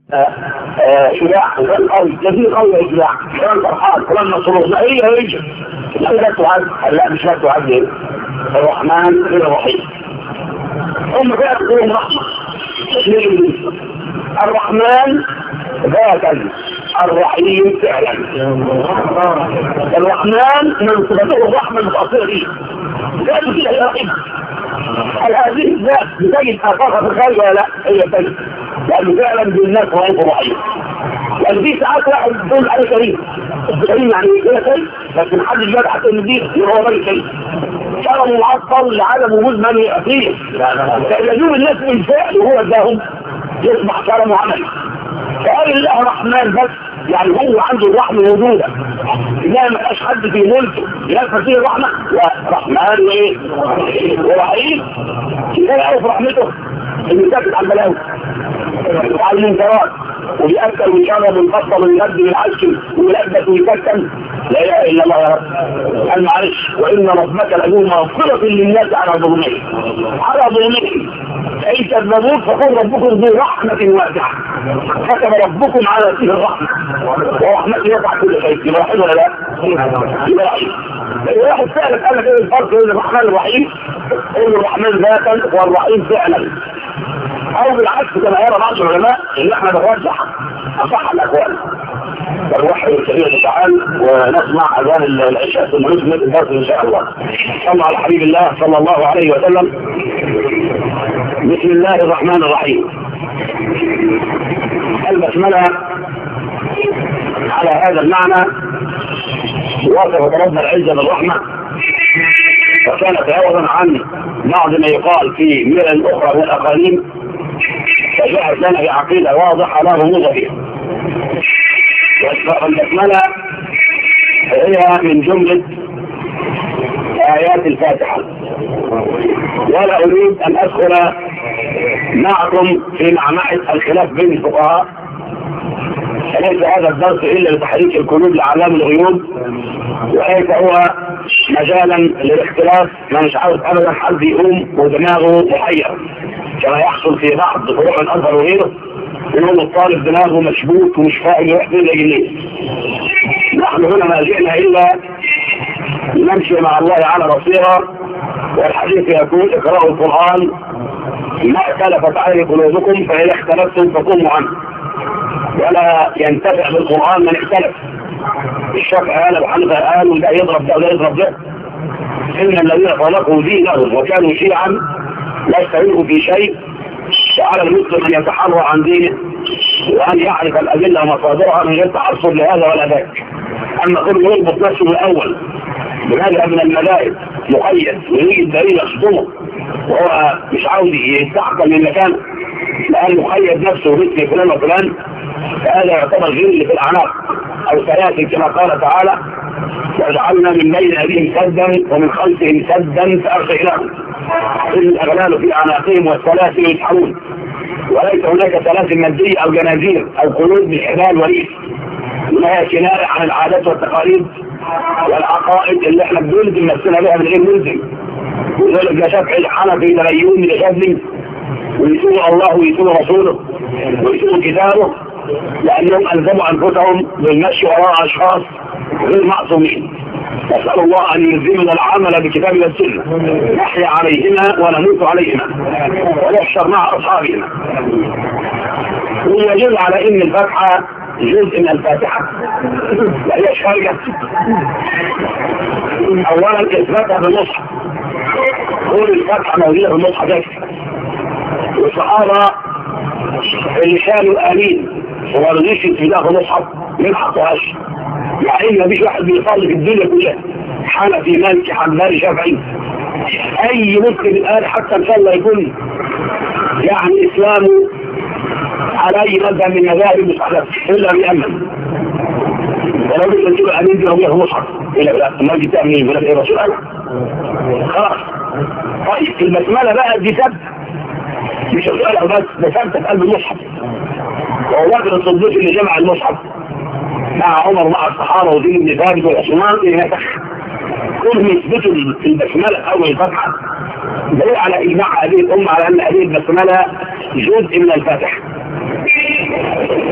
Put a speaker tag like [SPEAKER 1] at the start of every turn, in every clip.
[SPEAKER 1] شجاع فلان قوي جديد قوي يا شجاع فلان فرحان فلان مسرور لا هي هي لا لا تعد لا مش لا تعد الرحمن غير الرحيم هم بقى تقولهم رحمة الرحمن ذاتا الرحيم فعلا الرحمن من صفته الرحمة المتأثرة به ذات كده هي رحيم هل هذه الذات بتجد آثارها في الخارج ولا لا؟ هي تجد لأنه فعلا بالناس رؤوف رحيم يعني في ساعات واحد يقول عليه كريم كريم يعني كده كريم بس محدش جاب حتى ان دي هو راجل كريم كرم معطل لعدم وجود من يأتيه فيجوز الناس بالفعل وهو اداهم يصبح كرم وعمل فقال الله رحمن بس يعني هو عنده الرحمة موجودة لا ما بقاش حد في ملكه ينفذ فيه الرحمة لا رحمن وايه ورحيم كده يعرف رحمته اللي ساكت على البلاوي وعلى المنكرات وبيأكل ويشرب ويفصل ويغذي ويعشم ويلبس ويسكن لا اله الا الله يا رب قال معلش وان ربك لذو مغفرة للناس على ظلمهم على ظلمهم فإن كذبوك فقل ربكم ذو رحمة واسعة كتب ربكم على فيه الرحمة ورحمته يسع كل شيء يبقى رحيم ولا لا؟ يبقى رحيم واحد سألك قال لك ايه الفرق بين الرحمن الرحيم؟ قول الرحمن ذاتا والرحيم فعلا او بالعكس كما يرى بعض العلماء ان احنا نرجح اصح الاقوال نروح الكريم تعالى ونسمع اذان العشاء ثم نكمل الدرس ان شاء الله صلى على حبيب الله صلى الله عليه وسلم بسم الله الرحمن الرحيم البسمله على هذا المعنى وصف ربنا العزه بالرحمه وكانت عوضا عن بعض ما يقال في ملل اخرى من الاقاليم فجاءت لنا بعقيده واضحه لا غموض فيها والبسمله هي من جمله ايات الفاتحه ولا اريد ان ادخل معكم في معمعه الخلاف بين الفقهاء فليس هذا الدرس الا لتحريك القلوب لاعلام الغيوب وليس هو مجالا للاختلاف ما مش عاوز ابدا حد يقوم ودماغه محير كما يحصل في بعض فروع الازهر وغيره يقول الطالب دماغه مشبوك ومش فاهم يروح فين يجي نحن هنا ما جئنا الا نمشي مع الله على بصيره والحديث يقول اقرأوا القرآن ما اختلفت عليه قلوبكم فإذا اختلفتم فقوموا عنه ولا ينتفع بالقرآن من اختلف الشافعي قال وحنفه قال وده يضرب ده وده يضرب ده إن الذين خلقوا دينهم وكانوا شيعا لا يستويه في شيء وعلى المسلم أن يتحرى عن دينه وأن يعرف الأدلة ومصادرها من غير تعصب لهذا ولا ذاك أما كل يربط نفسه من الأول بماذا من المذاهب مقيد ويجي الدليل يصدمه وهو مش عاوز يستعقل من مكانه لأن مقيد نفسه مثل فلان وفلان فهذا يعتبر غل في الأعناق أو سلاسل كما قال تعالى وجعلنا من بين أيديهم سدا ومن خلفهم سدا فأرسلناهم الأغلال في أعناقهم والسلاسل يسحرون وليس هناك سلاسل مادية أو جنازير أو قلوب بالحبال وليس إنها كناية عن العادات والتقاليد والعقائد اللي احنا بنلزم نفسنا بها من غير ملزم ولذلك لا شافعي الحنفي تغيرون لشاذلي ويسوء الله ويسوء رسوله ويسوء كتابه لأنهم ألزموا أنفسهم بالمشي وراء أشخاص غير معصومين نسأل الله أن يلزمنا العمل بكتاب والسنة نحيا عليهما ونموت عليهما ونحشر مع أصحابهما ويدل على أن الفتحة جزء من الفاتحة لا هي خارجة أولا إثباتها بالمصحف قول الفتحة موجودة في المصحف ده والصحابة اللي كانوا آمين وما رضيش يتبدأ في المصحف ما حطوهاش مع ان مفيش واحد بيصلي في الدنيا كلها حنفي مالكي حنبالي شافعي اي مسلم الان حتى ان شاء الله يكون يعني اسلامه على اي مذهب من المذاهب المستحدثه الا بيامن ولو لسه تجيب امين دي هو مصحف الا لا ما دي تامين ولا ايه رسول الله خلاص طيب البسمله بقى دي سبت مش السؤال بس ده ثابته في قلب المصحف وهو واخد الصديق اللي جمع المصحف مع عمر مع الصحابة ودين بن ثابت والعثمان إلى نفخ كلهم يثبتوا البسملة أول الفتحة دليل على إجماع هذه الأمة على أن هذه البسملة جزء من الفاتحة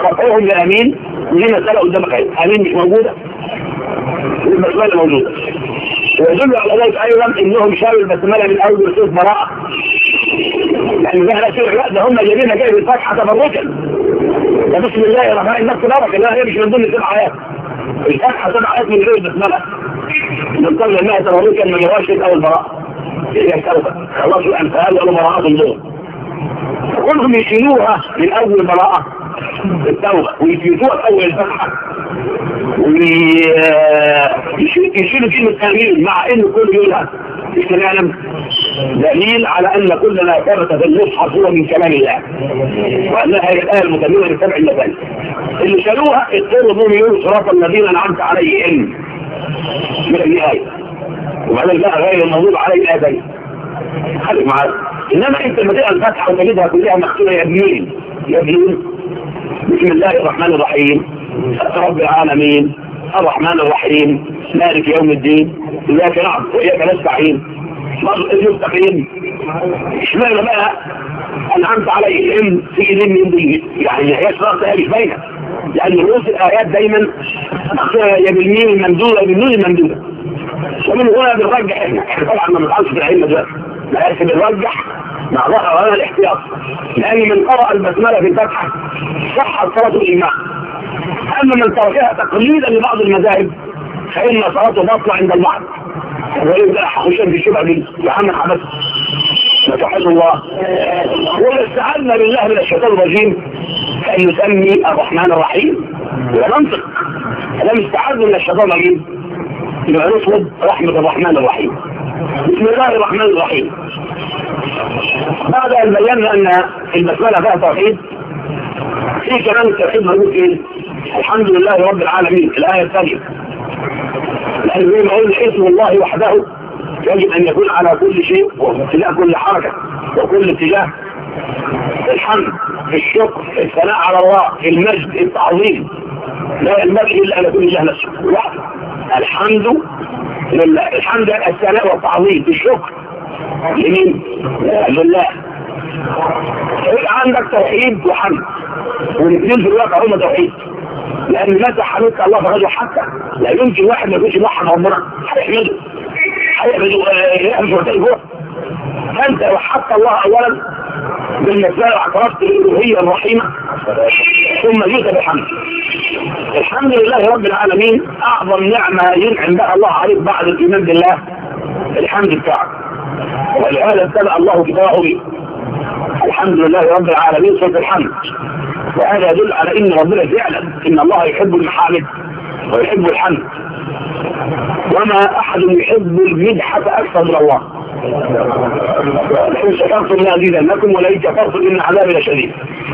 [SPEAKER 1] رفعهم لامين ودي مساله قدامك اهي امين مش موجوده والبسمله موجوده ويدل على ذلك ايضا انهم شالوا البسمله من اول صوت براءه يعني ده لا شيء لا ده هم جايبينها جايب الفتحه تبركا ده بسم الله الرحمن النفس بركه لا هي مش من ضمن سبع ايات الفتحه سبع ايات من غير البسمله من قبل انها تبركا من الراشد او البراءه هي التوبه خلاص الامثال ولا براءات دول كلهم يشيلوها من اول براءه التوبه ويثبتوها في اول الفتحه ويشيلوا كلمه امين مع انه كل يقولها مش نعلم دليل على ان كل ما ثبت في المصحف هو من كلام الله وانها هي الايه المكمله لسبع المثال اللي شالوها اضطروا انهم يقولوا صراط الذين انعمت عليهم من الايه وبعدين بقى غير الموضوع عليه الايه خليك معايا انما انت لما تقرا الفاتحه وتجدها كلها مكتوبه يا ابنين يا ابنين بسم الله الرحمن الرحيم رب العالمين الرحمن الرحيم مالك يوم الدين اياك نعبد واياك نستعين المستقيم اشمعنى بقى انعمت عليهم في ذم دين يعني هي صراط مش باينه لان رؤوس الايات دايما مكتوبه يا بالميم الممدوده يا بالنون الممدوده ومن هنا بنرجح احنا احنا طبعا ما بنقعدش في العلم دلوقتي بس بنرجح مع ظهر هذا الاحتياط لان من قرأ البسمله في الفتحه صحت صلاه الامام اما من تركها تقليدا لبعض المذاهب فان صلاته باطله عند البعض ويبدا حسين في الشبع دي يا عم حبس نتوحد الله واستعذنا بالله من الشيطان الرجيم كان يسمي الرحمن الرحيم ومنطق لم استعذ من الشيطان الرجيم يبقى نطلب رحمة الرحمن الرحيم بسم الله الرحمن الرحيم بعد ان بينا ان البسمله فيها توحيد في كمان التوحيد موجود فين؟ الحمد لله رب العالمين الايه الثانيه لان زي ما قلنا اسم الله وحده يجب ان يكون على كل شيء وابتلاء كل حركه وكل اتجاه الحمد الشكر الثناء على الله المجد التعظيم لا ينبغي الا ان يكون الله نفسه وحده الحمد لله الحمد الثناء والتعظيم الشكر لمين؟ لله يبقى عندك توحيد وحمد والاثنين في الواقع هم توحيد لان متى حمدت الله فقد حتى لا يمكن واحد ما يكونش موحد ربنا هيحمده هيحمده يحمد وتلفه فانت وحدت الله اولا بالنسبه واعترفت بالالوهيه الرحيمه ثم جئت بالحمد الحمد لله رب العالمين اعظم نعمه ينعم بها الله عليك بعد الايمان بالله الحمد بتاعك ولهذا ابتدا الله كتابه به الحمد لله رب العالمين صوت الحمد وهذا يدل على ان ربنا فعلا ان الله يحب المحامد ويحب الحمد وما احد يحب المدحة اكثر من الله لئن شكرتم لازيدنكم ولئن كفرتم ان عذابي لشديد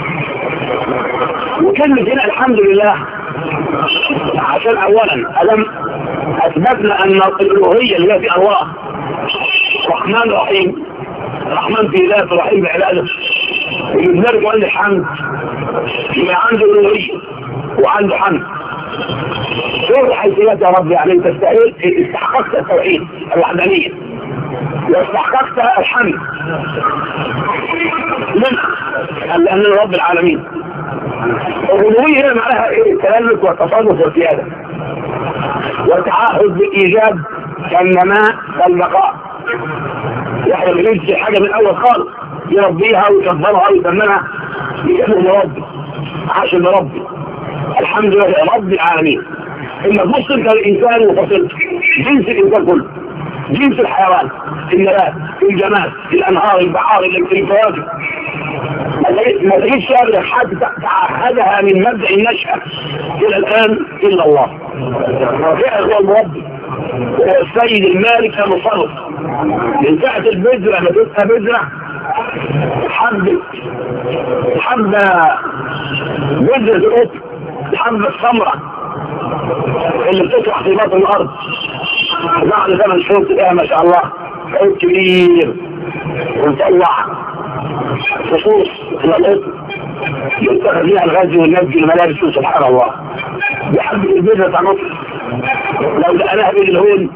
[SPEAKER 1] وكلمة هنا الحمد لله عشان اولا الم اثبتنا ان الالوهيه اللي هي في الله رحمن رحيم رحمن في ذاته رحيم بعباده ويبنرك وقال الحمد يبقى عنده الوهيه وعنده حمد شوف حيثيات يا رب يعني انت استحقت استحققت التوحيد الوحدانيه واستحققت الحمد منها لان رب العالمين الربوبيه هنا معناها ايه التملك والتصرف والسياده والتعهد بالايجاب كالنماء والبقاء يحيى ما يجي حاجه من اول خالص يربيها ويكبرها ويسمنها يسمى ربي عاش ربي الحمد لله رب العالمين اما تبص انت الانسان وفصلت جنس الانسان كله جنس الحيوان النبات الجماد الانهار البحار الفواكه ما تجدش ابدا حد تعهدها من مبدا النشأة الى الان الا الله فعل هو المربي هو السيد المالك المصرف من ساعة البذرة ما تبقى بذرة حب حب بذرة القط حب الثمرة اللي بتطلع في باطن الارض بعد ثمان شهور تلاقيها ما شاء الله عود كبير ومطلع فصوص القط يتخذ فيها الغزو والنبي الملابس سبحان الله بحب البذرة تنط لو لقناها بين الهون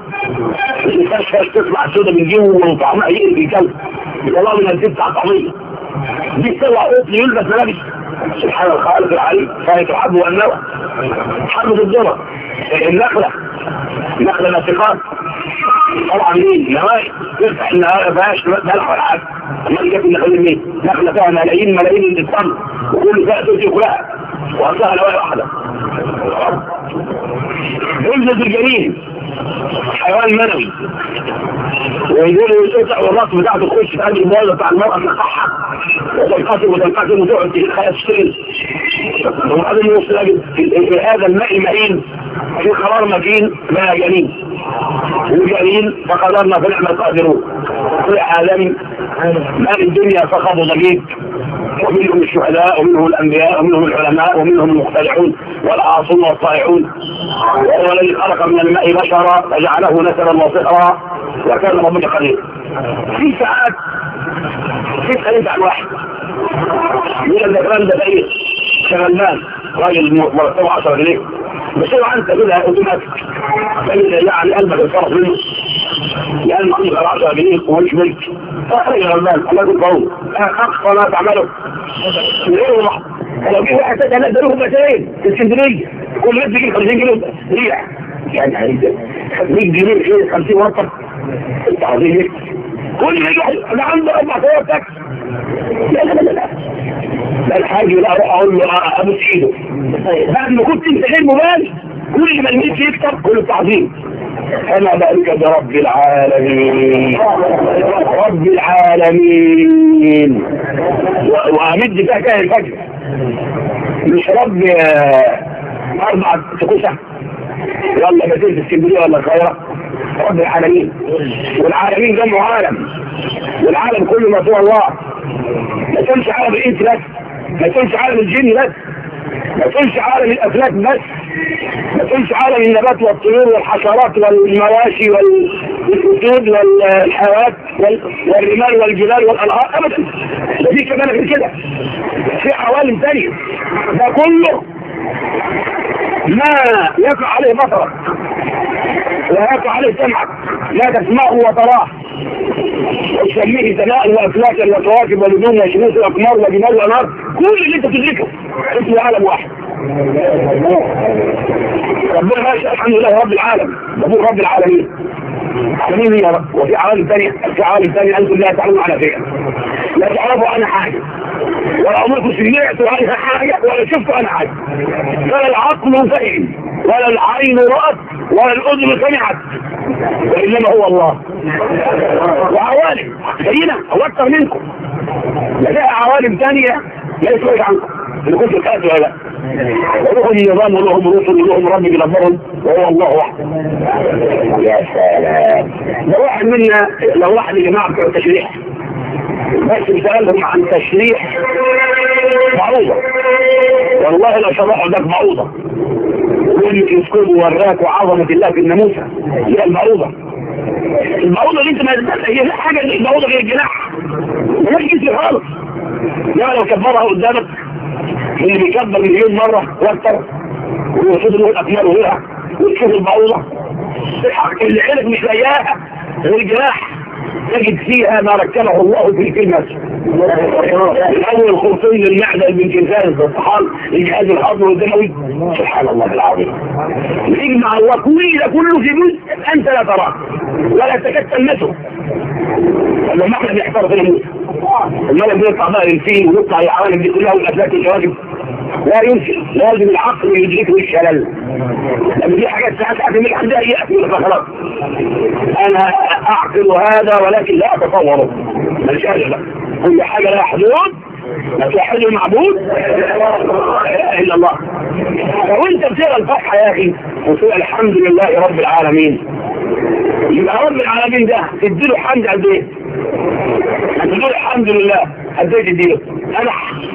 [SPEAKER 1] الفشفش تطلع سودا من جوه وطعمها يقلب الكلب والله من الزيت بتاع طعميه دي تطلع قطن يلبس ملابس سبحان الخالق العليم فهي تحب والنوى حبة الذرة النخلة نخلة ناسقات طبعا مين نوايا تفتح النهار ما فيهاش ملح ولا حاجه امال جت النخله مين؟ نخله فيها ملايين ملايين من الطن وكل فيها تؤتي كلها واصلها نوايا واحده يلبس الجنين حيوان منوي ويقولوا يقطع الراس بتاعته تخش في قلب المويه بتاع المرأة تنقحها وتنقسم وتنقسم وتقعد تشتغل وبعدين يوصل في هذا الماء المهين في قرار مكين ما جنين وجنين فقدرنا فنعم القادرون في عالم ما الدنيا فخذ ضجيج ومنهم الشهداء ومنهم الانبياء ومنهم العلماء ومنهم المخترعون والعاصون والطائعون وهو الذي خلق من الماء بشرا فجعله نسبا وصهرا وكان ربك قدير في ساعات في تخليف عن واحد يقول لك الكلام ده بعيد شغلان راجل مرتبه 10 جنيه بس هو انت كده اوتوماتيك يعني قلبك الفرح منه يعني ما عندك 10 جنيه ومش ملك راجل غلبان الله يكون قوي اقصى ما تعمله من غير واحد لو في واحد تاني ندروه متين في اسكندريه كل بيت بيجيب 50 جنيه ريع يعني عايز 100 جنيه ايه 50 ورقه انت عظيم كل ما يجي انا عندي اربع سيارات تاكسي لا لا لا لا لا الحاج لا اروح اقول له ابوس ايده بعد ما كنت انت غير مبالي كل ما الميت يكتب كل تعظيم انا بقولك برب العالمين رب العالمين وامد فيها كاهن الفجر مش رب اربع سكوسه يلا بديل في اسكندريه ولا القاهره رب العالمين والعالمين جمع عالم والعالم كله ما سوى الله ما تمشي عالم الانس بس ما تمشي عالم الجن بس ما تمشي عالم الافلاك بس ما تمشي عالم النبات والطيور والحشرات والمواشي والاسود والحيوانات والرمال والجبال والانهار ابدا ده في كمان غير كده في عوالم ثانيه ده كله ما يقع عليه بصرك لا يقع عليه سمعك لا تسمعه وتراه وتسميه سماء وافلاكا وكواكب ونجوم وشموس واقمار وجمال وانهار كل اللي انت تدركه اسمه عالم واحد ربنا ما يشاء الحمد لله رب العالم يقول رب العالمين العالمين يا رب وفي عوالم ثانيه في عوالم ثانيه انتم لا تعلمون على شيء لا تعرفوا عنها حاجه ولا عمركم سمعتوا عنها حاجه ولا شفتوا عنها حاجه ولا العقل فهم ولا العين رأت ولا الأذن سمعت وإنما هو الله وعوالم زينا أو أكثر منكم لها عوالم ثانية لا يسوي عنكم اللي كنتوا تأتوا ولا ولهم نظام ولهم رسل ولهم رب بلبرهم وهو الله وحده يا سلام لو واحد منا لو واحد يا جماعة بتوع التشريح بس بسألهم عن تشريح معروضة والله لو شرحوا لك معروضة والميكروسكوب وراك وعظمة الله في الناموسة هي المعروضة المعروضة اللي انت ما هي حاجة المعروضة غير الجناح ملاش جسم خالص لا لو كبرها قدامك اللي بيكبر مليون مرة واكتر ويوصل له الأكمال وغيرها وتشوف المعروضة اللي عينك مش لاقياها غير الجناح تجد فيها ما ركبه الله في الكلمة الأول الخرطي للمعدة البنكنسان الطحال الجهاز الهضمي والدموي سبحان الله العظيم يجمع الله كل ده كله في جزء أنت لا تراه ولا تكاد تلمسه لما احنا بنحتار في الموت الملك بيطلع بقى للفيل ويطلع العوالم دي كلها والأفلاك الجواجب لا يمكن لازم العقل يدركه الشلل لما دي حاجات ساعات اعتمد عندها يأتي خلاص انا اعقل هذا ولكن لا اتصوره مش قادر بقى كل حاجه لها حدود لا توحد المعبود لا الا الله فوانت بتقرا الفتحه يا اخي وتقول الحمد لله رب العالمين يبقى رب العالمين ده تديله حمد قد ايه؟ هتقول الحمد لله قد ايه تديله؟ انا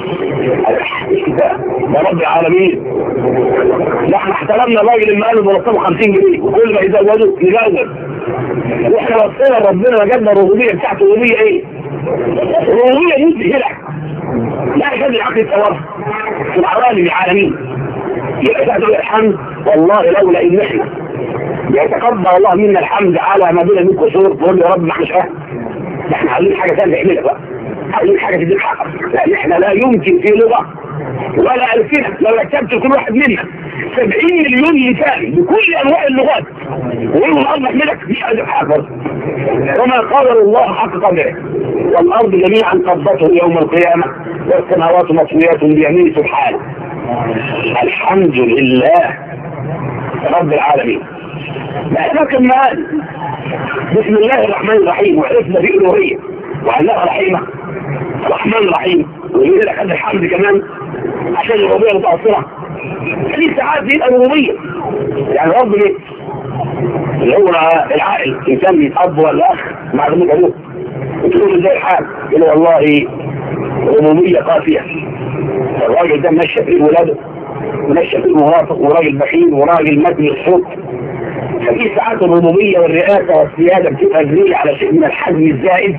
[SPEAKER 1] يا رب العالمين نحن احترمنا الراجل اللي قال مرتبه 50 جنيه وكل ما يزودوا يزود واحنا وصينا لربنا وجدنا الربوبيه بتاعته الربوبيه ايه؟ الربوبيه مذهله لا يكاد العقل يتصورها في العوالم العالمين يبقى تقول الحمد والله لولا ان احنا يتقبل الله منا الحمد على ما بين من قصور تقول يا رب ما احنا مش اهل احنا عايزين حاجه ثانيه نعملها بقى اول حاجه تديك حقك لان احنا لا يمكن في لغه ولا الفنا لو ركبت كل واحد منا 70 مليون مثال بكل انواع اللغات ويقول الارض احملك مش قادر حاجه وما قدر الله حق قدره والارض جميعا قبضته يوم القيامه والسماوات مطويات بيمينه سبحانه الحمد لله رب العالمين لكن ما قال بسم الله الرحمن الرحيم وعرفنا في الوهيه وانها رحيمه رحمن رحيم ويقول لك هذا الحمد كمان عشان الربوبيه متاثره في ساعات دي الربوبيه يعني رب ليه؟ اللي هو العائل انسان الاب والاخ مع ذنوب ابوه وتقول ازاي الحال يقول والله ربوبيه قاسيه الراجل ده ماشي في ولاده وماشي في مرافق وراجل بخيل وراجل مبني الصوت ففي ساعات الربوبيه والرئاسه والسياده بتبقى ذليله على شيء من الحجم الزائد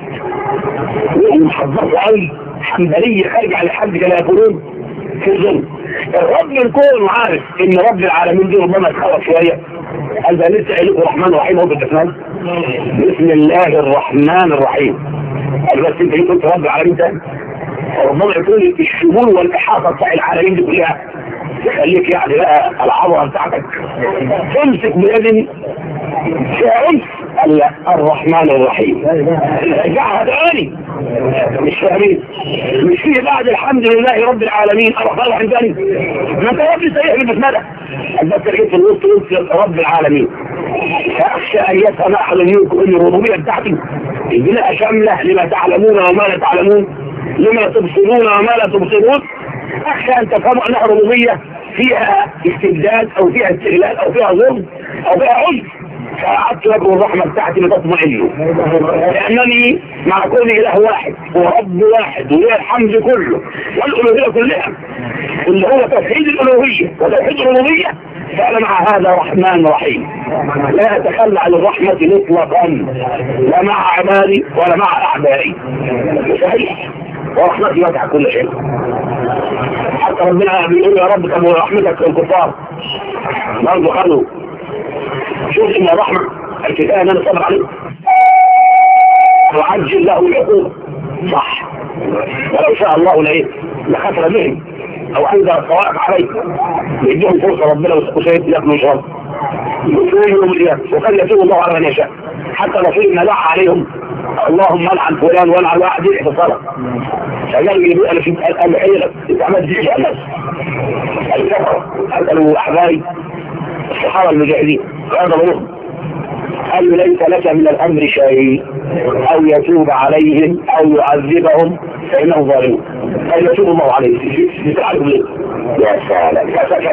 [SPEAKER 1] ومحضره قوي حنبليه خارجه على حد كما يقولون في الظلم الرب الكون عارف ان رب العالمين دي ربما تخوف شويه قال ده لسه قايل الرحمن الرحيم هو بالتسليم بسم الله الرحمن الرحيم قال بس انت كنت رب العالمين ده ربما يكون الشمول والاحاطه بتاع العالمين دي كلها تخليك يعني بقى العبره بتاعتك تمسك بيد فيها عنف قال لا الرحمن الرحيم رجعها تاني مش فاهمين مش فيه بعد الحمد لله رب العالمين الرحمن الرحيم تاني ما انت رب سيئ في بسمله بس رجعت في الوسط قلت رب العالمين فاخشى ان يفهم احد منكم ان الربوبيه بتاعتي البناء شامله لما تعلمون وما لا تعلمون لما تبصرون وما لا تبصرون اخشى ان تفهموا انها ربوبيه فيها استبداد او فيها استغلال او فيها ظلم او فيها عنف فأعدت لكم الرحمة بتاعتي لتطمئنوا لأنني مع كون إله واحد ورب واحد وليه الحمد كله والألوهية كلها اللي هو توحيد الألوهية وتوحيد الربوبية فأنا مع هذا رحمن رحيم لا أتخلى عن الرحمة مطلقا لا مع عبادي ولا مع أعدائي صحيح ورحمتي وسع كل شيء حتى ربنا بيقول يا رب طب ورحمتك الكفار برضه خلوا شوف ان الرحمة الكتاب انا صبر عليه وعجل له العقوبة صح ولو شاء الله لايه لخسر بهم او انزل الصواعق عليه يديهم فرصة ربنا وسيد ياكلوا ويشربوا يوم القيامة وكان يتوب الله على من يشاء حتى رسول ما دعا عليهم اللهم العن فلان والعن واحد في الصلاة فقال لي بيقى في الحيلة انت عملت دي يا الناس الكفر قتلوا احبائي الصحابة المجاهدين هذا ظلم قال له ليس لك من الامر شيء او يتوب عليهم او يعذبهم فانهم ظالمون قال يتوب الله عليهم بتعرف ليه يا سلام فسكت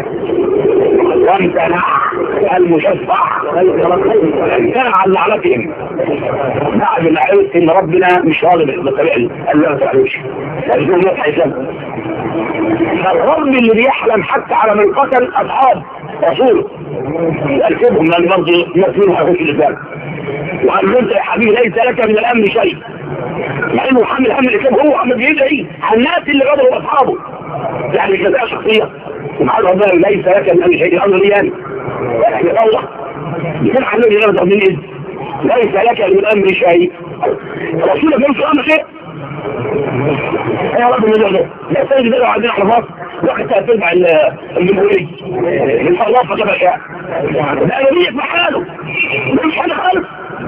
[SPEAKER 1] وامتنع المشفع امتنع عن لعنتهم بعد ما عرفت ان ربنا مش راضي بالطريقه دي قال له ما تعملوش لازم يصحى يسلم فالرب اللي بيحلم حتى على من قتل اصحاب رسوله يركبهم لان برضه ناس منهم هيخش الاسلام وقال له انت يا حبيبي ليس لك من الامر شيء مع انه حامل هم الاسلام هو عم بيدعي على الناس اللي غدروا اصحابه يعني جزاء شخصيه ومع ربنا ليس لك من الامر شيء الامر لي يعني يعني الله يكون عليه غير من اذن ليس لك من الامر شيء رسولك ليس امر شيء يا رب الموضوع ده لا سيد ده عندنا احنا مصر وقت هترجع الجمهورية ان الله فتبع شاء الأمنية في حاله مش حاجة خالص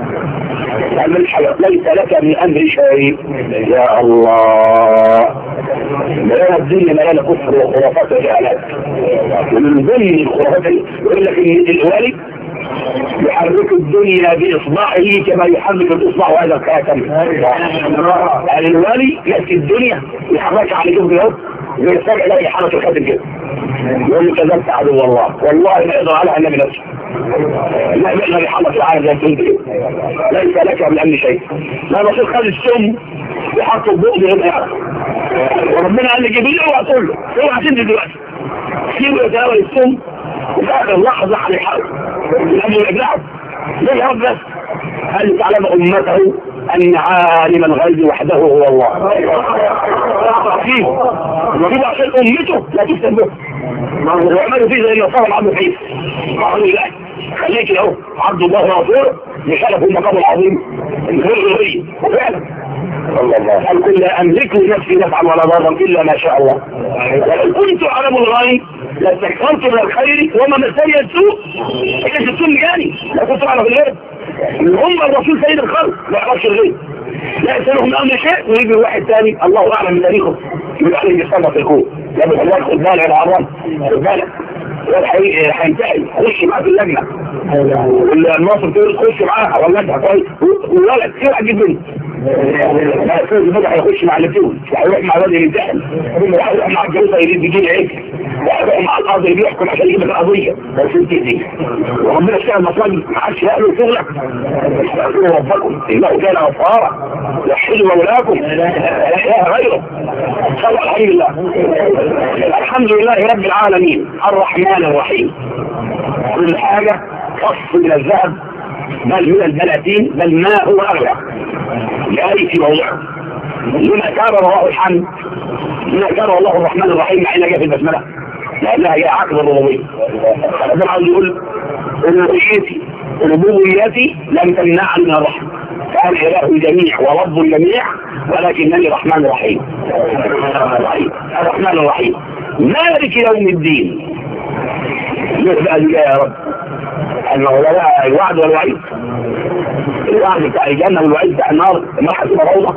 [SPEAKER 1] من حاجة ليس لك من أمر شيء يا الله ملانا الدنيا ملانا كفر وخرافات وجهالات ومن ضمن الخرافات يقول لك ان الوالد يحرك الدنيا بإصبعه كما يحرك الإصبع هذا الكاتم يعني الوالي يأتي الدنيا يحرك على جهد الأرض زي السبع لا يحرك الخاتم كده يقول لي كذبت عدو الله والله ما يقدر على النبي نفسه لا يقدر يحرك العالم زي الكلب كده ليس لك من أمن شيء لا بصير خد السم يحط الضوء بغير يعرف وربنا قال لي جبريل اوعى تقول له اوعى تنزل دلوقتي سيبه يتناول السم وفي اخر لحظه هيحاول لانه يبلعه ليه رب بس هل تعلم امته ان عالم الغيب وحده هو الله فيه وكده عشان امته لا تستنبه وعملوا فيه زي ما صار العبد الحيث قالوا لا خليك اهو عبد الله ورسوله بشرف المقام العظيم الغروري وفعلا قال كل املك نفسي نفعا ولا ضرا الا ما شاء الله ولو كنت اعلم الغيب لاستكثرت من الخير وما مسني السوء ايش السوء يعني لا كنت اعرف الغيب هم الرسول سيد الخلق ما يعرفش الغيب لا يسألهم امر شيء ويجي واحد ثاني الله اعلم من تاريخه يقول عليه يصنف في الكون لابد الله خد بالك العرام خد بالك هينتهي خش معاه في اللجنه والناصر تقول خش معاها ولا انت كويس والولد كده جدا هيخش مع الاثنين هيروح مع الواد يمتحن هيروح مع الجوزه يريد يجي عيك هيروح مع القاضي اللي بيحكم عشان يجيب لك القضيه بس انت دي وربنا اشتغل مصاجد ما عادش يقلوا شغلك استغفروا ربكم انه كان غفارا يحل مولاكم لا اله غيره صلى الحمد لله الحمد لله رب العالمين الرحمن الرحيم كل حاجه قص من الذهب بل من البلاتين بل ما هو اغلى لأي في موضوعه لما كان رواه الحمد لما كان الله الرحمن الرحيم مع انها جاء في البسمله لانها هي عقد الربوبيه ربنا عاوز يقول ربوبيتي ربوبيتي لم تمنعني من الرحمه كان اله الجميع ورب الجميع ولكنني رحمن رحيم الرحمن الرحيم مالك يوم الدين يسأل يا رب المولى الوعد والوعيد الوعد بتاع الجنة والوعيد بتاع النار ما هتبقى روضة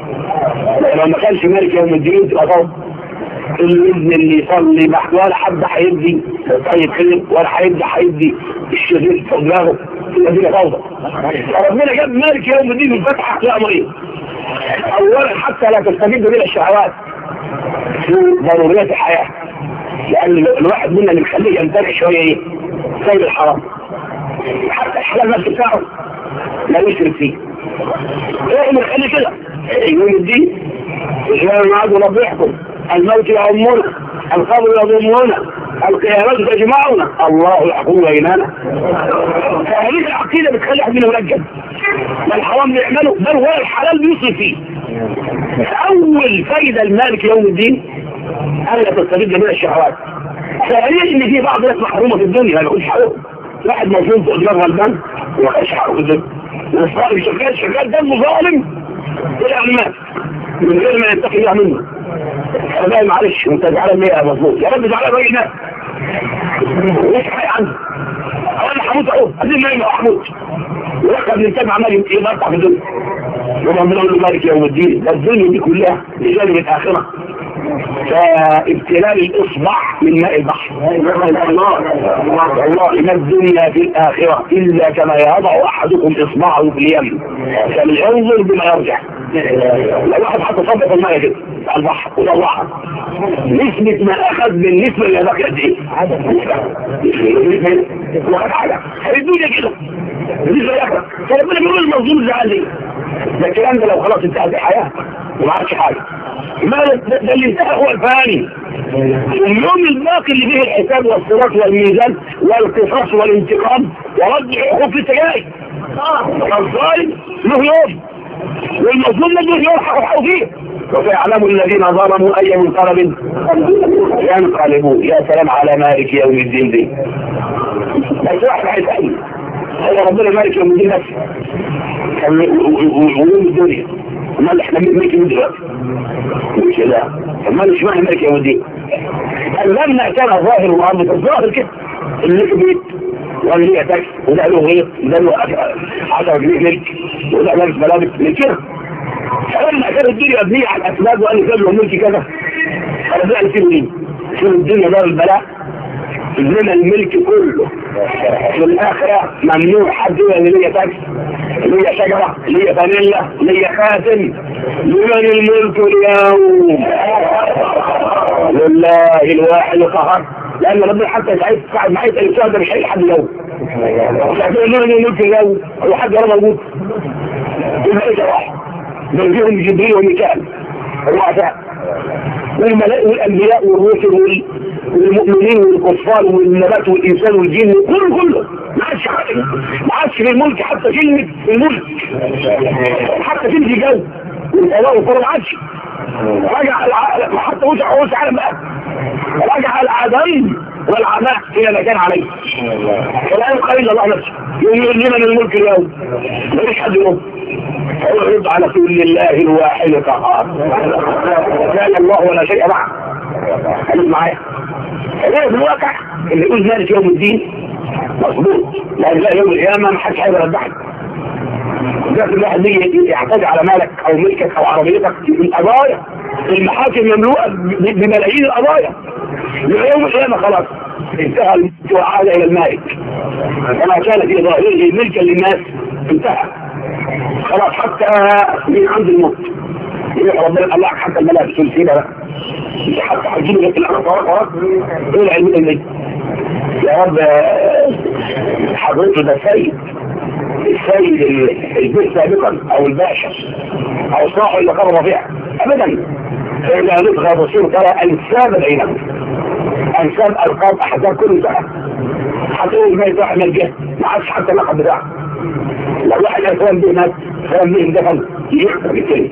[SPEAKER 1] لو ما كانش مالك يوم الدين تبقى روضة الابن اللي يصلي بحت ولا حد هيدي طيب خير ولا حد هيدي الشرير في دماغه الذين فوضى ربنا جاب مالك يوم الدين الفتحة في أمرين أولا حتى لا تستجيب بلا الشهوات في ضروريات الحياة لأن الواحد منا اللي مخليه يمتلك شوية إيه؟ سيد الحرام حتى الحلال نفسه بتاعه لا يشرك فيه ايه اللي مخليه كده يوم الدين الإمام معاذ رب يحكم الموت يعمنا القبر يضمنا القيامات تجمعنا الله يحكم بيننا فهذه العقيدة بتخلي واحد منهم ينجد ما الحرام بيعمله بل هو الحلال بيصرف فيه أول فايدة المالك يوم الدين ألا تستفيد من الشهوات ثانيا إن في بعض الناس محرومة في الدنيا ما يكونش حقوق واحد مظلوم في دماغ غلبان وما كانش حقوق في الدنيا والصالح شغال شغال دمه ظالم إلى أن مات من غير ما يتقي الله منه أنا معلش انت زعلان ليه يا مظلوم يا رب زعلان راجل مات ليش حي عنه انا هموت اهو عايزين نايم احمد ولك ابن الكلب عمال يمرطع في الدنيا يوم بنقول له مالك يوم الدين ده الدنيا دي كلها لجانب الاخره فابتلاء الاصبع من ماء البحر الله والله ما الدنيا في الاخره الا كما يضع احدكم اصبعه في اليم فلينظر بما يرجع لو واحد حط صبع في الماء كده على البحر وطلعها نسبة ما اخذ بالنسبة اللي بقى قد ايه؟ واخد حاجة الدنيا كده بالنسبة لاخر فربنا بيقول المظلوم زعل ليه؟ ده الكلام ده لو خلاص انتهت الحياة وما عادش حاجة ما ده اللي انتهى هو الفاني اليوم الباقي اللي فيه الحساب والصراط والميزان والقصاص والانتقام ورد حقوق السجائر الظالم له يوم والمظلوم له يوم حقه فيه وسيعلم الذين ظلموا اي منقلب ينقلبون يا سلام على مالك يوم الدين دي بس واحد عايز احنا هو ربنا مالك يوم الدين نفسه ويوم الدنيا امال احنا ملك من دلوقتي مش لا امال مش معنى ملك يوم الدين لما كان ظاهر الارض الظاهر كده اللي لك بيت واللي ليه تاكس وده له غير وده له 10 جنيه ملك وده لابس ملابس من كده فلما كانت الدنيا مبنيه على الاسباب وقال لي له ملك كذا ربنا قال كده مين؟ شوف الدنيا دار البلاء لنا الملك كله في الآخرة ممنوع حد يقول اللي ليا تاكس ليا شجرة ليا فانيلا ليا خاتم لمن الملك اليوم لله الواحد القهار لأن ربنا حتى سعيد قاعد معايا الإنسان ده مش هيجي حد اليوم لكن لمن الملك اليوم هو حد ولا موجود الملائكة واحد من فيهم جبريل وميكال الرؤساء والملائكة والأنبياء والرسل والمؤمنين والكفار والنبات والإنسان والجن كله كله ما عادش ما عادش في الملك حتى كلمة الملك حتى كلمة جو والألاء والكرة ما عادش رجع حتى وسع وسع على بقى رجع العدم والعماء إلى ما كان عليه ولا يبقى إلا الله نفسه يقول لمن الملك اليوم ما فيش حد يقول فيعرض على كل لله الواحد القهار كان الله ولا شيء معه خليك معايا هو في الواقع اللي يقول ذلك يوم الدين مظبوط لان لا يوم القيامه ما حدش هيقدر يذبحك دلوقتي الواحد يجي يعتدي على مالك او ملكك او عربيتك من قضايا المحاكم مملوءه بملايين القضايا يوم القيامه خلاص انتهى الملك وعاد الى المالك كما كان في ظاهره ملكا للناس انتهى خلاص حتى من عند الموت ربنا قال لك حتى الملائكه سلسله بقى حتى هتجيب لك الاخبار ايه العلم اللي يا رب حضرته ده سيد السيد البيت سابقا او الباشا او صاحب اللي قرب فيها ابدا فإذا نبغى الرسول ترى انساب بينهم انساب القاب احزاب كل سنه هتقول ما يروح من الجهه ما عادش حتى اللقب بتاعه لو واحد فلان به مات فلان به اندفن يخطر بالتاني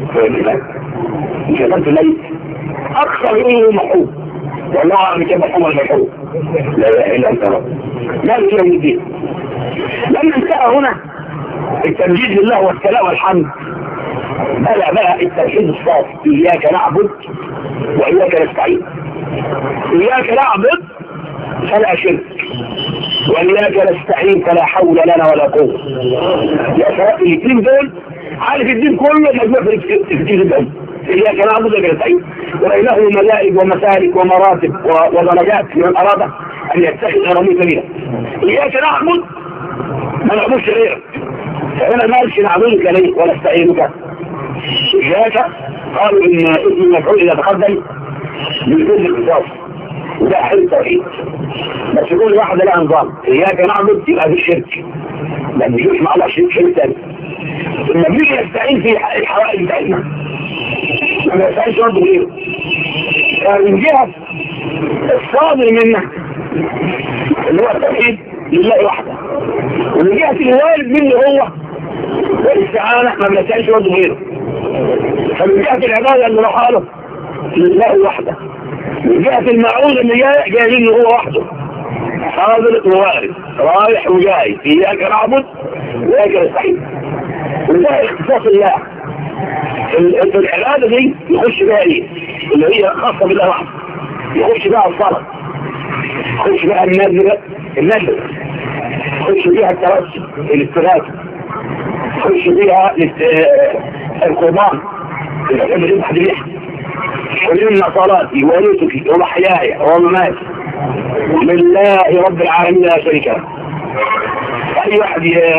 [SPEAKER 1] مش هتنت ميت اكثر ايه محبوب والله اعلم كيف محمد المحبوب لا اله الا انت رب مالك يوم الدين لما انتهى هنا التمجيد لله والثناء والحمد بلى بقى التوحيد الصافي اياك نعبد واياك نستعين اياك نعبد فلا شرك واياك نستعين فلا حول لنا ولا قوه يا شباب الاثنين دول عارف الدين كله مجموع في الدين الدين اياك نعبد واياك نستعين وبينه ملائك ومسالك ومراتب ودرجات لمن اراد ان يتخذ غرامي سبيلا اياك نعبد ما نعبدش غيرك فهنا ما قالش نعبدك ليه ولا استعينك اياك قالوا ان اسم المفعول اذا تقدم من كل اختصاص وده حل التوحيد بس كل واحد لها نظام اياك نعبد يبقى في الشرك لان مش مع الله شرك شرك تاني لما بنيجي نستعين في الحوائج بتاعتنا ما نستعينش برضه غيره من جهه الصادر منا اللي هو التوحيد لله وحده ومن جهه الوالد منه هو والاستعانه ما بنستعينش برضه غيره فمن جهه العباده اللي راح له لله وحده من جهة المعون اللي جاي جاي منه هو وحده حاضر ووارد رايح وجاي إياك نعبد وإياك نستعين وده اختصاص الله العبادة دي يخش بها ايه اللي هي خاصة بالله وحده يخش بها الصلاة يخش بها النذر النذر يخش بها التوسل الاستغاثة يخش بها القربان اللي بيحب يذبح ذبيحه قل إن صلاتي ونسكي ومحياي ومماتي لله رب العالمين لا شريك له أي واحد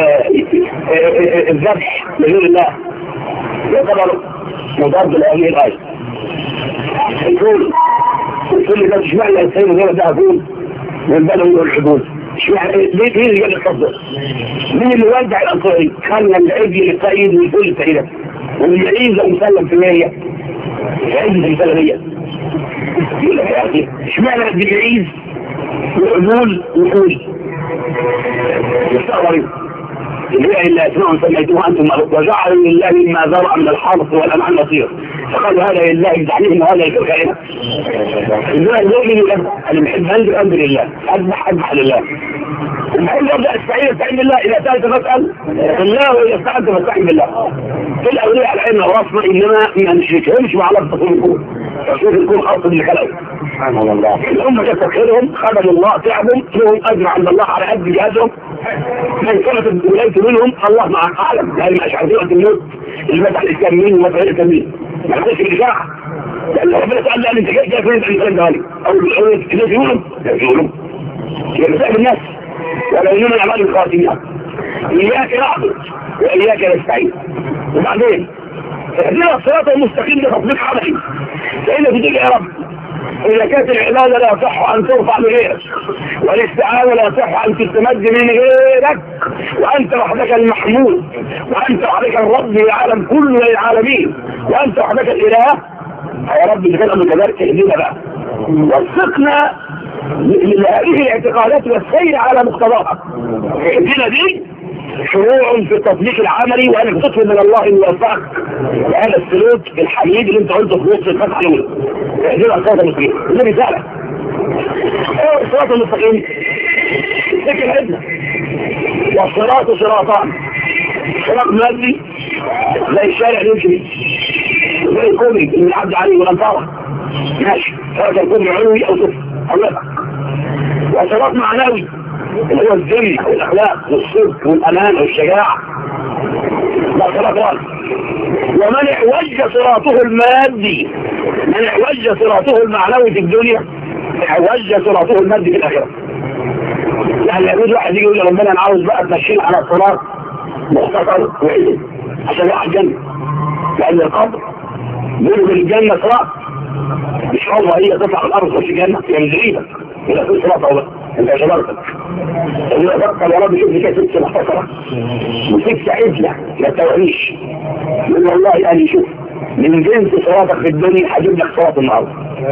[SPEAKER 1] الذبح لغير الله يعتبر مضاد لهذه الآية يقول كل ده اشمعنى الإنسان غير ده أقول من بلد والحدود اشمعنى ليه ليه اللي قال التصدر مين اللي ودع الأنصاري خلى العجل القيد ويقول السيدة والمعيز مسلم في مية عند البلدية يقول لك يا أخي اشمعنى الجمعيز وعمول وقول يستغرب اللي هي إلا أسماء سميتوها أنتم وجعلوا لله مما ذرأ من الحرث والأنعام نصير فقالوا هذا لله يزعلهم وهذا يكفئنا إنما المؤمن يذبح اللي بيحب هل الأمر لله أذبح أذبح لله المحل يبدأ استعين استعين بالله إذا سألت فاسأل الله وإذا استعنت فاستعين بالله في الأولياء على العلم والرسم إنما ما نشركهمش مع الله تصوير الكون تصوير الكون أصل اللي خلقه سبحان الله الأمة تستخيرهم خدموا الله تعبهم لهم أجر عند الله على قد جهازهم من كانت ولايته منهم الله مع أعلم لأن أشعرية الموت المدح الإسلام مين ومدح الإسلام مين ما يحدث بالإشاعة لأن ربنا سأل لأن أنت جاي فين الإنسان ده أو الناس يقولوا يقولوا يبقى سأل الناس ولا إنما الأعمال الخاتمية إياك نعبد وإياك نستعين وبعدين اهدنا الصراط المستقيم لتطبيق عملي فإن في يا رب إذا كانت العبادة لا صح أن ترفع لغيرك والاستعانة لا صح أن تستمد من غيرك وأنت وحدك المحمود وأنت وحدك الرب للعالم كل العالمين وأنت وحدك الإله يا رب إذا كان أمر كذلك اهدنا بقى وفقنا لهذه الاعتقادات والسير على مقتضاها اهدنا دي شروع في التطبيق العملي وانك تطلب من الله ان يوفقك لهذا السلوك الحميد اللي انت قلته في وسط الفتحه الاولى اهدنا الصراط المستقيم دي رساله ايه الصراط المستقيم ذكر عدنا والصراط صراطان صراط مادي زي الشارع اللي يمشي زي الكوبري اللي يعدي عليه والانطاره ماشي سواء كان كوبري علوي او صفر او لا وصراط معنوي اللي هو الذل والاخلاق والصدق والامان والشجاعه لا صراط رأس ومن اعوج صراطه المادي من اعوج صراطه المعنوي في الدنيا اعوج صراطه المادي في الاخره يعني يقول واحد يجي يقول ربنا انا عاوز بقى تمشينا على الصراط مختصر وعلم عشان واحد جنة لان القبر بيقولوا من الجنة صراط مش الله هي تطلع الارض تخش الجنة هي من جريدك ولا في صراط او انت شبرتك اللي بطل يا رب شوف لي كيف ست مختصرة وست عدلة لا توعيش من والله قال لي شوف من جنس صلاتك في الدنيا هجيب لك صلاة النهارده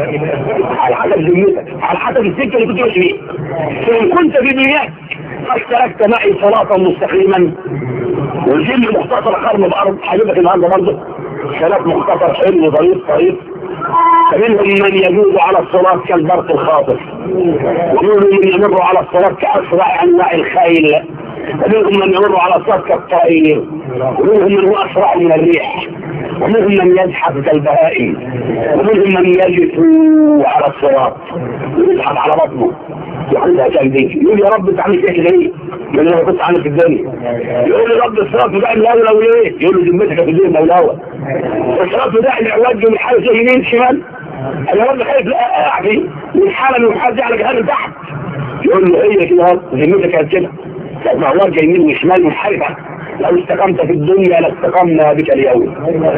[SPEAKER 1] على حسب ذمتك على حسب السكة اللي كنت ماشي فيها فإن كنت في دنياك اشتركت معي صلاة مستقيما والجن مختصر قرن بأرض هجيب لك النهارده برضه صلاة مختصر حلو ظريف طريف فمنهم من يجوز على الصلاة كالبرق الخاطف ومنهم من يمر على الصلاة كأسرع أنواع الخيل ومنهم من يمر على الصلاة كالطائر ومنهم من هو أسرع من الريح ومنهم من يزحف كالبهائم ومنهم من يجثو على الصراط ويزحف على بطنه وعندها جنبين يقول يا رب تعمل كده ليه؟ يقول له كنت عامل في الدنيا يقول لي رب الصراط ده الاولى وليه؟ يقول له ذمتك في الدنيا مولاوة الصراط ده اللي عوجه من حاجه يمين شمال انا رب خايف لا اقع فيه من حاله من حاله على جهاز تحت يقول له هي كده ذمتك كانت كده لما الله يمين وشمال منحرفه لو استقمت في الدنيا لاستقمنا بك اليوم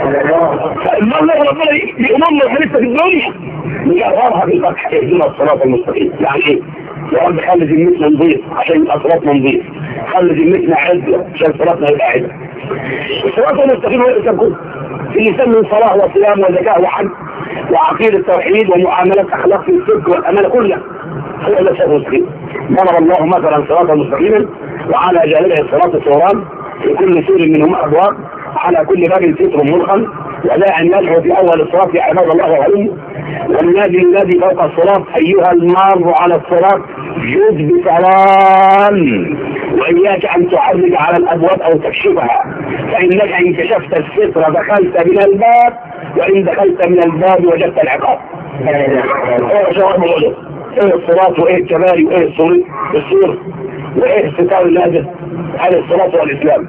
[SPEAKER 1] فإما الله ربنا يؤمن له لسه في الدنيا نجربها في الفتح اهدنا الصراط المستقيم يعني ايه؟ يا رب خلي ذمتنا نضيف عشان يبقى صراطنا نضيف خلي ذمتنا عدله عشان صراطنا يبقى عدله الصراط المستقيم هو الاسلام في لسان من صلاه وصيام وزكاه وحج وعقيده التوحيد ومعاملات اخلاق في الصدق والامانه كلها هو ده الصراط المستقيم ضرب الله مثلا صراطا مستقيما وعلى جانبه الصراط الصوران في كل سور منهما ابواب على كل باب ستر ملقا وداع ندعو في اول الصراط يا عباد الله وعلمه والنادي الذي فوق الصراط ايها المار على الصراط جد بسلام واياك ان تعرج على الابواب او تكشفها فانك ان كشفت الستر دخلت من الباب وان دخلت من الباب وجدت العقاب. ايه الصراط وايه الكباري وايه السور السور وايه الستار اللازم هذا الصراط والاسلام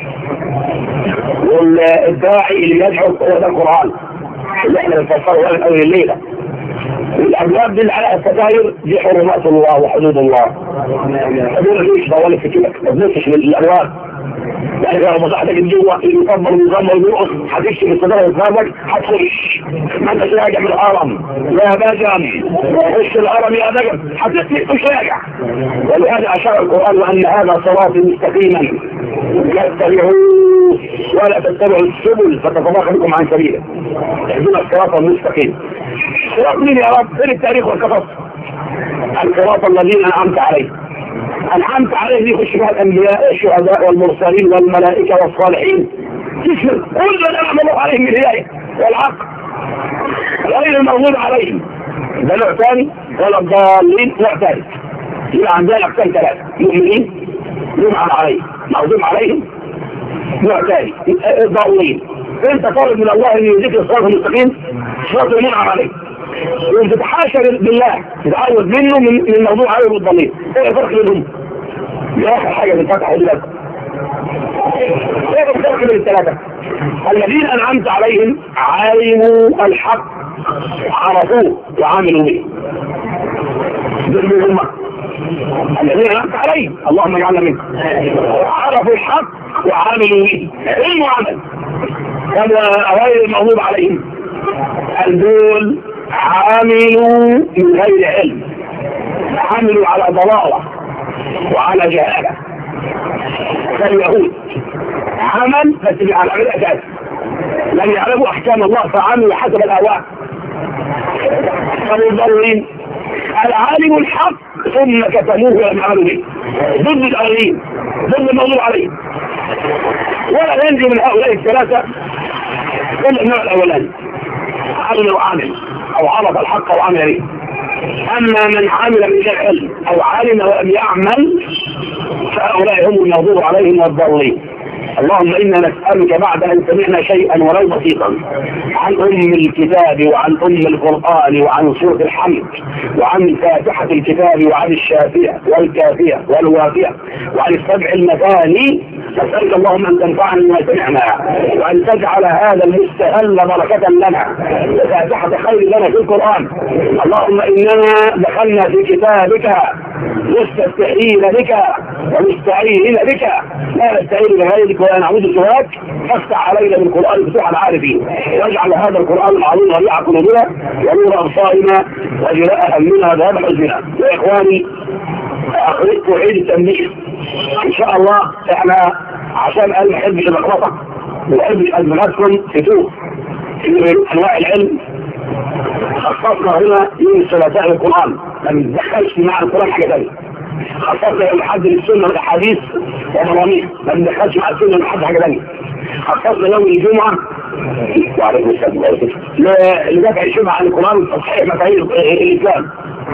[SPEAKER 1] والداعي اللي يدعو هو ده القران اللي احنا بنفسره من اول الليله الابواب دي اللي على الستاير دي حرمات الله وحدود الله حدود ليش بقول في كده ما بنفسش من الابواب يعني لو مصلحتك جوه يكبر النظام ويرقص هتكشف الصدر قدامك هتخش ما انتش راجع من الهرم يا بجم خش الهرم يا بجم هتسلك مش راجع ولهذا اشار القران وان هذا صراطي مستقيما يتبعوه ولا تتبعوا السبل فتتفرق بكم عن سبيله اهدنا الصراط المستقيم صراط مين يا رب فين التاريخ والقصص الصراط الذين انعمت عليهم أنعمت عليه يخش بها الأنبياء الشهداء والمرسلين والملائكة والصالحين تشمل كل من أنعم الله عليهم بالهداية والعقل غير المغضوب عليهم ده نوع ثاني ولا الضالين نوع ثالث يبقى عندنا أقسام ثلاثة مؤمنين ينعم عليهم مغضوب عليهم نوع ثاني ضالين انت طالب من الله ان يديك الصراط المستقيم صراط المنعم عليه وتتحاشى بالله تتعود منه من من الموضوع عليه والضمير ايه الفرق بينهم؟ دي اخر حاجه في الفتح دلوقتي ايه الفرق بين الثلاثه؟ الذين انعمت عليهم علموا الحق عرفوه وعملوا به دول مين هم؟ الذين انعمت عليهم اللهم اجعلنا منهم عرفوا الحق وعملوا به علم وعمل كما غير المغضوب عليهم دول عاملوا من غير علم عملوا على ضلالة وعلى جهالة كاليهود عمل بس على عمل أساس لم يعرفوا أحكام الله فعملوا حسب الأهواء فالضالين العالم الحق ثم كتموه ولم يعملوا به ضد الأولين ضد الموضوع عليه ولا ينجو من هؤلاء الثلاثة إلا النوع الأولاني عمل وعمل او عرف الحق وعمل به اما من عمل بغير علم او علم ولم يعمل فهؤلاء هم المغضوب عليهم والضالين اللهم إنا نسألك بعد أن سمعنا شيئا ولو بسيطا عن أم الكتاب وعن أم القرآن وعن سورة الحمد وعن فاتحة الكتاب وعن الشافية والكافية والوافية وعن السبع المثاني نسألك اللهم أن تنفعنا بما سمعنا وأن تجعل هذا المستهل بركة لنا وفاتحة خير لنا في القرآن اللهم إننا دخلنا في كتابك مستستحيين بك ومستعينين بك لا نستعين بغيرك ولا نعوذ سواك فافتح علينا بالقرآن فتوح العارفين واجعل هذا القرآن العظيم ربيع قلوبنا ونور أبصارنا وجلاء همنا ذهاب حزننا يا إخواني أخرجت عيد التنبيه إن شاء الله إحنا عشان أنا نحب اللخبطة ونحب أزمناتكم فتوح من أنواع العلم خصصنا هنا يوم الثلاثاء القرآن ما بندخلش في معنى القرآن حاجة ثانية خصصنا يوم الحد للسنة والأحاديث ومراميح ما بندخلش مع السنة والحد حاجة ثانية خصصنا يوم الجمعة وعليكم السلام لدفع الشبهة عن القرآن وتصحيح مفاهيم الإسلام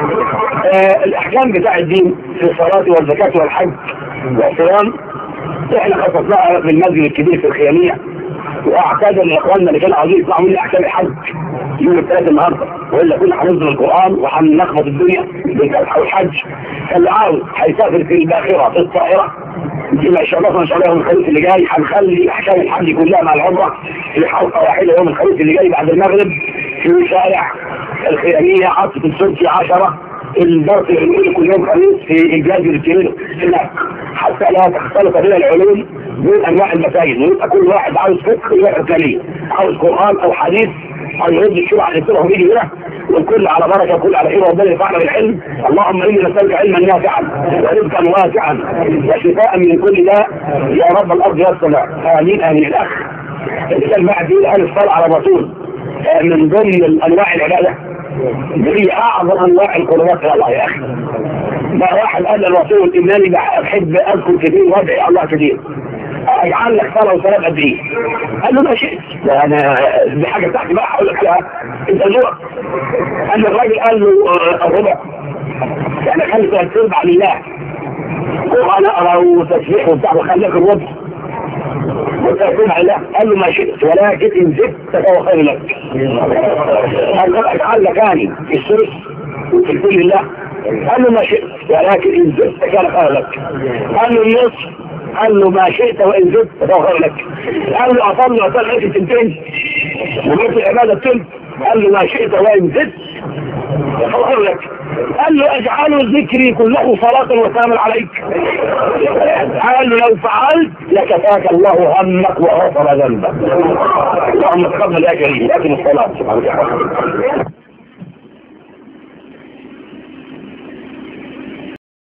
[SPEAKER 1] آه الأحكام بتاع الدين في الصلاة والزكاة والحج والصيام احنا خصصناها في المسجد الكبير في الخيامية واعتذر لاخواننا اللي كانوا عايزين يطلعوا من احكام الحج يوم الثلاث النهارده والا كنا هننزل القران وهنلخبط الدنيا بالفتح والحج فاللي عاوز هيسافر في الباخره في الطائره يبقى شرفنا ان شاء الله يوم الخميس اللي جاي هنخلي احكام الحج كلها مع العمره في حلقه واحده يوم الخميس اللي جاي بعد المغرب في شارع الخياميه عاصفه السلسي 10 الدرس العلمي كل يوم خميس في الجاذب الكبير هناك حتى لا تختلط بين العلوم من انواع المساجد ويبقى كل واحد عاوز فقه يقرا كليه عاوز قران او حديث او يرد الشرع اللي يصيره ويجي هنا والكل على بركه والكل على خير ربنا ينفعنا بالعلم اللهم اني نسالك علما نافعا ورزقا واسعا وشفاء من كل داء يا رب الارض والسماء امين امين الاخ الانسان بعد قال الصلاه على الرسول من ضمن انواع العباده دي اعظم انواع القربات يا الله يا اخي ما واحد قال للرسول انني بحب اذكر كثير وادعي الله كثير اجعل لك صلاه وسلام قد ايه؟ قال له ما شئت انا دي حاجه بتاعتي بقى هقول لك عليها انت زور قال الراجل قال له الربع يعني خلي ثلاث ارباع لله قران اقرا وتسبيح وبتاع وخليك الربع وتكون على قال له ما شئت ولكن ان زدت فهو خير لك قال له اجعل لك اني الثلث في كل الله قال له ما شئت ولكن ان زدت كان خير لك قال له النصف قال له ما شئت وان زدت فهو خير لك قال له اصلي واصلي عيش التنتين ومثل العباده التلت قال له ما شئت وان زدت فهو خير لك قال له اجعل ذكري كله صلاة وسلام عليك قال له لو فعلت لكفاك الله همك وغفر ذنبك اللهم تقبل يا كريم لكن الصلاة سبحانه وتعالى